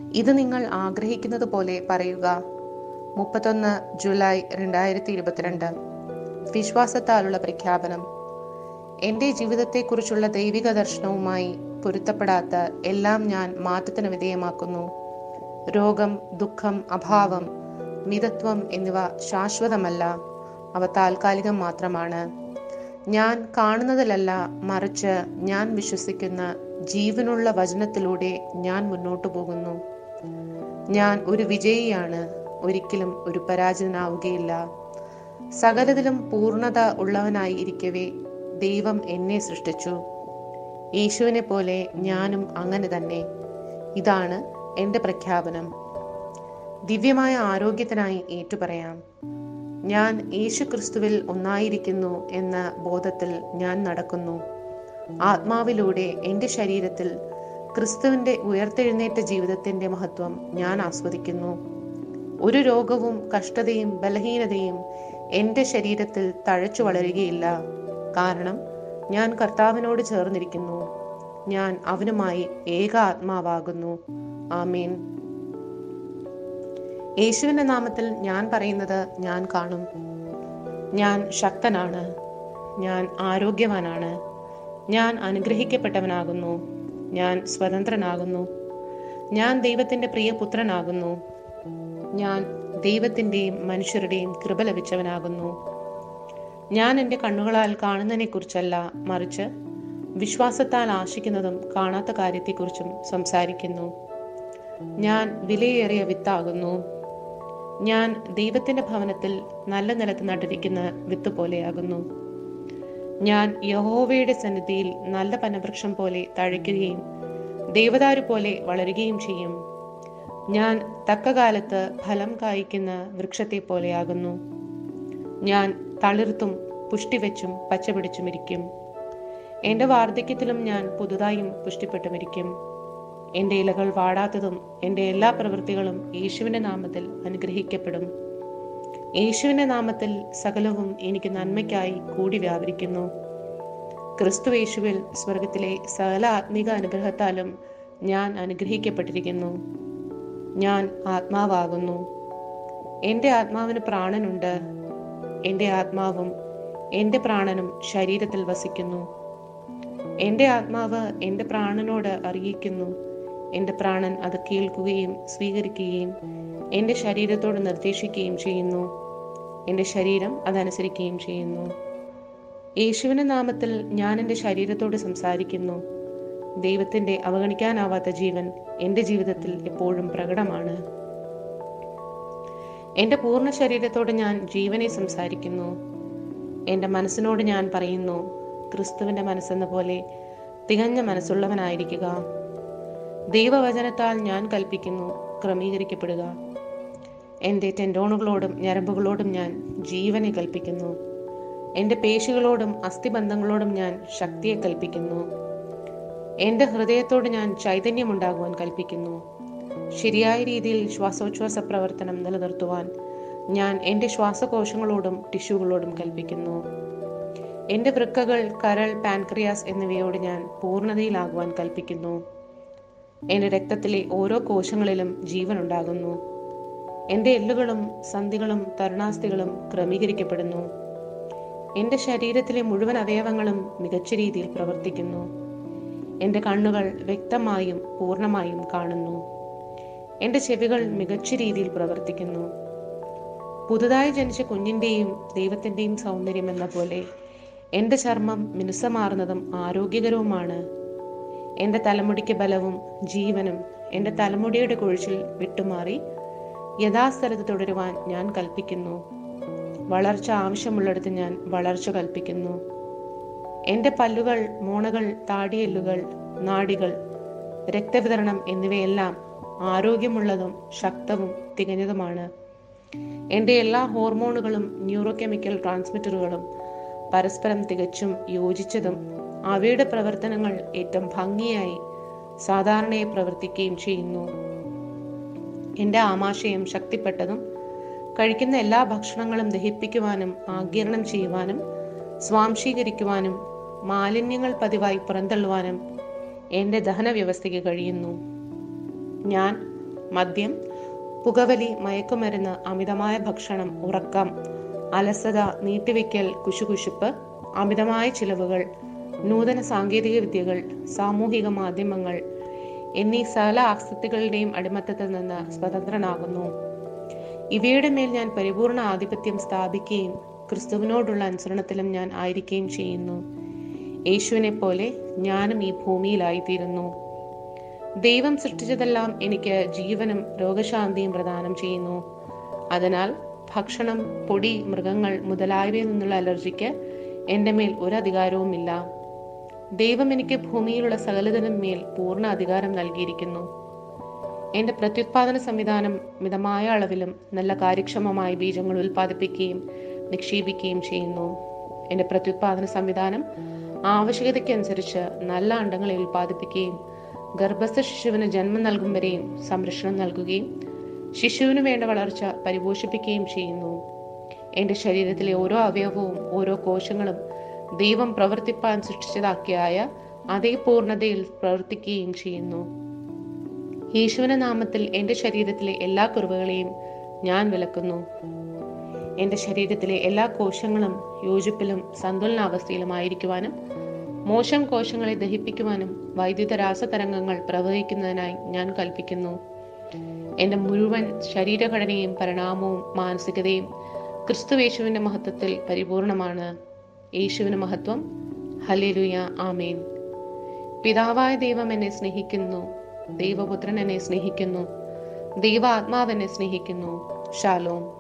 ഇത് നിങ്ങൾ ആഗ്രഹിക്കുന്നത് പോലെ പറയുക മുപ്പത്തൊന്ന് ജൂലൈ രണ്ടായിരത്തി ഇരുപത്തിരണ്ട് വിശ്വാസത്താലുള്ള പ്രഖ്യാപനം എൻ്റെ ജീവിതത്തെക്കുറിച്ചുള്ള ദൈവിക ദർശനവുമായി പൊരുത്തപ്പെടാത്ത എല്ലാം ഞാൻ മാറ്റത്തിന് വിധേയമാക്കുന്നു രോഗം ദുഃഖം അഭാവം മിതത്വം എന്നിവ ശാശ്വതമല്ല അവ താൽക്കാലികം മാത്രമാണ് ഞാൻ കാണുന്നതിലല്ല മറിച്ച് ഞാൻ വിശ്വസിക്കുന്ന ജീവനുള്ള വചനത്തിലൂടെ ഞാൻ മുന്നോട്ടു പോകുന്നു ഞാൻ ഒരു വിജയിയാണ് ഒരിക്കലും ഒരു പരാജിതനാവുകയില്ല സകലതിലും പൂർണ്ണത ഉള്ളവനായി ഇരിക്കവേ ദൈവം എന്നെ സൃഷ്ടിച്ചു യേശുവിനെ പോലെ ഞാനും അങ്ങനെ തന്നെ ഇതാണ് എൻ്റെ പ്രഖ്യാപനം ദിവ്യമായ ആരോഗ്യത്തിനായി ഏറ്റുപറയാം ഞാൻ യേശു ക്രിസ്തുവിൽ ഒന്നായിരിക്കുന്നു എന്ന ബോധത്തിൽ ഞാൻ നടക്കുന്നു ആത്മാവിലൂടെ എൻ്റെ ശരീരത്തിൽ ക്രിസ്തുവിൻ്റെ ഉയർത്തെഴുന്നേറ്റ ജീവിതത്തിൻ്റെ മഹത്വം ഞാൻ ആസ്വദിക്കുന്നു ഒരു രോഗവും കഷ്ടതയും ബലഹീനതയും എൻ്റെ ശരീരത്തിൽ തഴച്ചു വളരുകയില്ല കാരണം ഞാൻ കർത്താവിനോട് ചേർന്നിരിക്കുന്നു ഞാൻ അവനുമായി ഏക ആത്മാവാകുന്നു ആമേൻ യേശുവിന്റെ നാമത്തിൽ ഞാൻ പറയുന്നത് ഞാൻ കാണും ഞാൻ ശക്തനാണ് ഞാൻ ആരോഗ്യവാനാണ് ഞാൻ അനുഗ്രഹിക്കപ്പെട്ടവനാകുന്നു ഞാൻ സ്വതന്ത്രനാകുന്നു ഞാൻ ദൈവത്തിന്റെ പ്രിയപുത്രനാകുന്നു ഞാൻ ദൈവത്തിന്റെയും മനുഷ്യരുടെയും കൃപ ലഭിച്ചവനാകുന്നു ഞാൻ എൻ്റെ കണ്ണുകളാൽ കാണുന്നതിനെക്കുറിച്ചല്ല മറിച്ച് വിശ്വാസത്താൽ ആശിക്കുന്നതും കാണാത്ത കാര്യത്തെക്കുറിച്ചും സംസാരിക്കുന്നു ഞാൻ വിലയേറിയ വിത്താകുന്നു ഞാൻ ദൈവത്തിന്റെ ഭവനത്തിൽ നല്ല നിലത്ത് നട്ടിരിക്കുന്ന വിത്ത് പോലെയാകുന്നു ഞാൻ യഹോവയുടെ സന്നിധിയിൽ നല്ല പനവൃക്ഷം പോലെ തഴയ്ക്കുകയും ദേവദാരു പോലെ വളരുകയും ചെയ്യും ഞാൻ തക്ക കാലത്ത് ഫലം കായ്ക്കുന്ന വൃക്ഷത്തെ പോലെയാകുന്നു ഞാൻ തളിർത്തും പുഷ്ടിവെച്ചും പച്ചപിടിച്ചുമിരിക്കും എന്റെ വാർദ്ധക്യത്തിലും ഞാൻ പുതുതായും പുഷ്ടിപ്പെട്ടുമിരിക്കും എന്റെ ഇലകൾ വാടാത്തതും എന്റെ എല്ലാ പ്രവൃത്തികളും യേശുവിന്റെ നാമത്തിൽ അനുഗ്രഹിക്കപ്പെടും യേശുവിന്റെ നാമത്തിൽ സകലവും എനിക്ക് നന്മയ്ക്കായി കൂടി വ്യാപരിക്കുന്നു ക്രിസ്തു യേശുവിൽ സ്വർഗത്തിലെ സകല ആത്മീക അനുഗ്രഹത്താലും ഞാൻ അനുഗ്രഹിക്കപ്പെട്ടിരിക്കുന്നു ഞാൻ ആത്മാവാകുന്നു എൻ്റെ ആത്മാവിന് പ്രാണനുണ്ട് എൻ്റെ ആത്മാവും എൻ്റെ പ്രാണനും ശരീരത്തിൽ വസിക്കുന്നു എൻ്റെ ആത്മാവ് എൻ്റെ പ്രാണനോട് അറിയിക്കുന്നു എൻ്റെ പ്രാണൻ അത് കേൾക്കുകയും സ്വീകരിക്കുകയും എൻ്റെ ശരീരത്തോട് നിർദ്ദേശിക്കുകയും ചെയ്യുന്നു എൻ്റെ ശരീരം അതനുസരിക്കുകയും ചെയ്യുന്നു യേശുവിന്റെ നാമത്തിൽ ഞാൻ എൻ്റെ ശരീരത്തോട് സംസാരിക്കുന്നു ദൈവത്തിന്റെ അവഗണിക്കാനാവാത്ത ജീവൻ എൻ്റെ ജീവിതത്തിൽ എപ്പോഴും പ്രകടമാണ് എൻ്റെ പൂർണ്ണ ശരീരത്തോട് ഞാൻ ജീവനെ സംസാരിക്കുന്നു എൻ്റെ മനസ്സിനോട് ഞാൻ പറയുന്നു ക്രിസ്തുവിൻ്റെ മനസ്സെന്ന പോലെ തികഞ്ഞ മനസ്സുള്ളവനായിരിക്കുക ദൈവവചനത്താൽ ഞാൻ കൽപ്പിക്കുന്നു ക്രമീകരിക്കപ്പെടുക എൻ്റെ ടെൻഡോണുകളോടും ഞരമ്പുകളോടും ഞാൻ ജീവനെ കൽപ്പിക്കുന്നു എൻ്റെ പേശികളോടും അസ്ഥിബന്ധങ്ങളോടും ഞാൻ ശക്തിയെ കൽപ്പിക്കുന്നു എൻ്റെ ഹൃദയത്തോട് ഞാൻ ചൈതന്യമുണ്ടാകുവാൻ കൽപ്പിക്കുന്നു ശരിയായ രീതിയിൽ ശ്വാസോച്ഛ്വാസ പ്രവർത്തനം നിലനിർത്തുവാൻ ഞാൻ എൻ്റെ ശ്വാസകോശങ്ങളോടും ടിഷ്യൂകളോടും കൽപ്പിക്കുന്നു എൻ്റെ വൃക്കകൾ കരൾ പാൻക്രിയാസ് എന്നിവയോട് ഞാൻ പൂർണ്ണതയിലാകുവാൻ കൽപ്പിക്കുന്നു എൻ്റെ രക്തത്തിലെ ഓരോ കോശങ്ങളിലും ജീവൻ ഉണ്ടാകുന്നു എൻ്റെ എല്ലുകളും സന്ധികളും തരുണാസ്ഥികളും ക്രമീകരിക്കപ്പെടുന്നു എൻ്റെ ശരീരത്തിലെ മുഴുവൻ അവയവങ്ങളും മികച്ച രീതിയിൽ പ്രവർത്തിക്കുന്നു എൻ്റെ കണ്ണുകൾ വ്യക്തമായും പൂർണ്ണമായും കാണുന്നു എൻ്റെ ചെവികൾ മികച്ച രീതിയിൽ പ്രവർത്തിക്കുന്നു പുതുതായി ജനിച്ച കുഞ്ഞിൻ്റെയും ദൈവത്തിൻ്റെയും സൗന്ദര്യം എന്ന പോലെ എൻ്റെ ചർമ്മം മിനുസമാർന്നതും ആരോഗ്യകരവുമാണ് എൻ്റെ തലമുടിക്ക് ബലവും ജീവനും എൻ്റെ തലമുടിയുടെ കൊഴിച്ചിൽ വിട്ടുമാറി യഥാസ്ഥലത്ത് തുടരുവാൻ ഞാൻ കൽപ്പിക്കുന്നു വളർച്ച ആവശ്യമുള്ളിടത്ത് ഞാൻ വളർച്ച കൽപ്പിക്കുന്നു എൻ്റെ പല്ലുകൾ മോണകൾ താടിയെല്ലുകൾ നാഡികൾ രക്തവിതരണം എന്നിവയെല്ലാം ആരോഗ്യമുള്ളതും ശക്തവും തികഞ്ഞതുമാണ് എൻ്റെ എല്ലാ ഹോർമോണുകളും ന്യൂറോ കെമിക്കൽ ട്രാൻസ്മിറ്ററുകളും പരസ്പരം തികച്ചും യോജിച്ചതും അവയുടെ പ്രവർത്തനങ്ങൾ ഏറ്റവും ഭംഗിയായി സാധാരണയെ പ്രവർത്തിക്കുകയും ചെയ്യുന്നു എൻ്റെ ആമാശയം ശക്തിപ്പെട്ടതും കഴിക്കുന്ന എല്ലാ ഭക്ഷണങ്ങളും ദഹിപ്പിക്കുവാനും ആഗിരണം ചെയ്യുവാനും സ്വാംശീകരിക്കുവാനും മാലിന്യങ്ങൾ പതിവായി പുറന്തള്ളുവാനും എൻ്റെ ദഹന വ്യവസ്ഥയ്ക്ക് കഴിയുന്നു ഞാൻ മദ്യം പുകവലി മയക്കുമരുന്ന് അമിതമായ ഭക്ഷണം ഉറക്കം അലസത നീട്ടിവെക്കൽ കുശുകുശുപ്പ് അമിതമായ ചിലവുകൾ നൂതന സാങ്കേതിക വിദ്യകൾ സാമൂഹിക മാധ്യമങ്ങൾ എന്നീ സകല ആസക്തികളുടെയും അടിമത്തത്തിൽ നിന്ന് സ്വതന്ത്രനാകുന്നു ഇവയുടെ മേൽ ഞാൻ പരിപൂർണ ആധിപത്യം സ്ഥാപിക്കുകയും ക്രിസ്തുവിനോടുള്ള അനുസരണത്തിലും ഞാൻ ആയിരിക്കുകയും ചെയ്യുന്നു യേശുവിനെ പോലെ ഞാനും ഈ ഭൂമിയിലായിത്തീരുന്നു ദൈവം സൃഷ്ടിച്ചതെല്ലാം എനിക്ക് ജീവനും രോഗശാന്തിയും പ്രദാനം ചെയ്യുന്നു അതിനാൽ ഭക്ഷണം പൊടി മൃഗങ്ങൾ മുതലായവയിൽ നിന്നുള്ള അലർജിക്ക് എൻ്റെ മേൽ ഒരു അധികാരവുമില്ല ദൈവം എനിക്ക് ഭൂമിയിലുള്ള സകലതിനും മേൽ പൂർണ്ണ അധികാരം നൽകിയിരിക്കുന്നു എന്റെ പ്രത്യുത്പാദന സംവിധാനം മിതമായ അളവിലും നല്ല കാര്യക്ഷമമായ ബീജങ്ങൾ ഉൽപ്പാദിപ്പിക്കുകയും നിക്ഷേപിക്കുകയും ചെയ്യുന്നു എന്റെ പ്രത്യുത്പാദന സംവിധാനം ആവശ്യകതയ്ക്കനുസരിച്ച് നല്ല അണ്ടങ്ങളെ ഉൽപ്പാദിപ്പിക്കുകയും ഗർഭസ്ഥ ശിശുവിന് ജന്മം നൽകും വരെയും സംരക്ഷണം നൽകുകയും ശിശുവിന് വേണ്ട വളർച്ച പരിപോഷിപ്പിക്കുകയും ചെയ്യുന്നു എന്റെ ശരീരത്തിലെ ഓരോ അവയവവും ഓരോ കോശങ്ങളും ദൈവം പ്രവർത്തിപ്പാൻ സൃഷ്ടിച്ചതാക്കിയായ അതേ പൂർണ്ണതയിൽ പ്രവർത്തിക്കുകയും ചെയ്യുന്നു യേശുവിന്റെ നാമത്തിൽ എന്റെ ശരീരത്തിലെ എല്ലാ കുറവുകളെയും ഞാൻ വിലക്കുന്നു എന്റെ ശരീരത്തിലെ എല്ലാ കോശങ്ങളും യോജിപ്പിലും സന്തുലനാവസ്ഥയിലുമായിരിക്കുവാനും മോശം കോശങ്ങളെ ദഹിപ്പിക്കുവാനും വൈദ്യുത രാസതരംഗങ്ങൾ പ്രവഹിക്കുന്നതിനായി ഞാൻ കൽപ്പിക്കുന്നു എന്റെ മുഴുവൻ ശരീരഘടനയും പരിണാമവും മാനസികതയും ക്രിസ്തുവേശുവിന്റെ മഹത്വത്തിൽ പരിപൂർണമാണ് യേശുവിന് മഹത്വം ഹലേലുയ ആമേൻ പിതാവായ ദൈവം എന്നെ സ്നേഹിക്കുന്നു ദൈവപുത്രൻ എന്നെ സ്നേഹിക്കുന്നു ദൈവ ആത്മാവ് എന്നെ സ്നേഹിക്കുന്നു ഷാലോം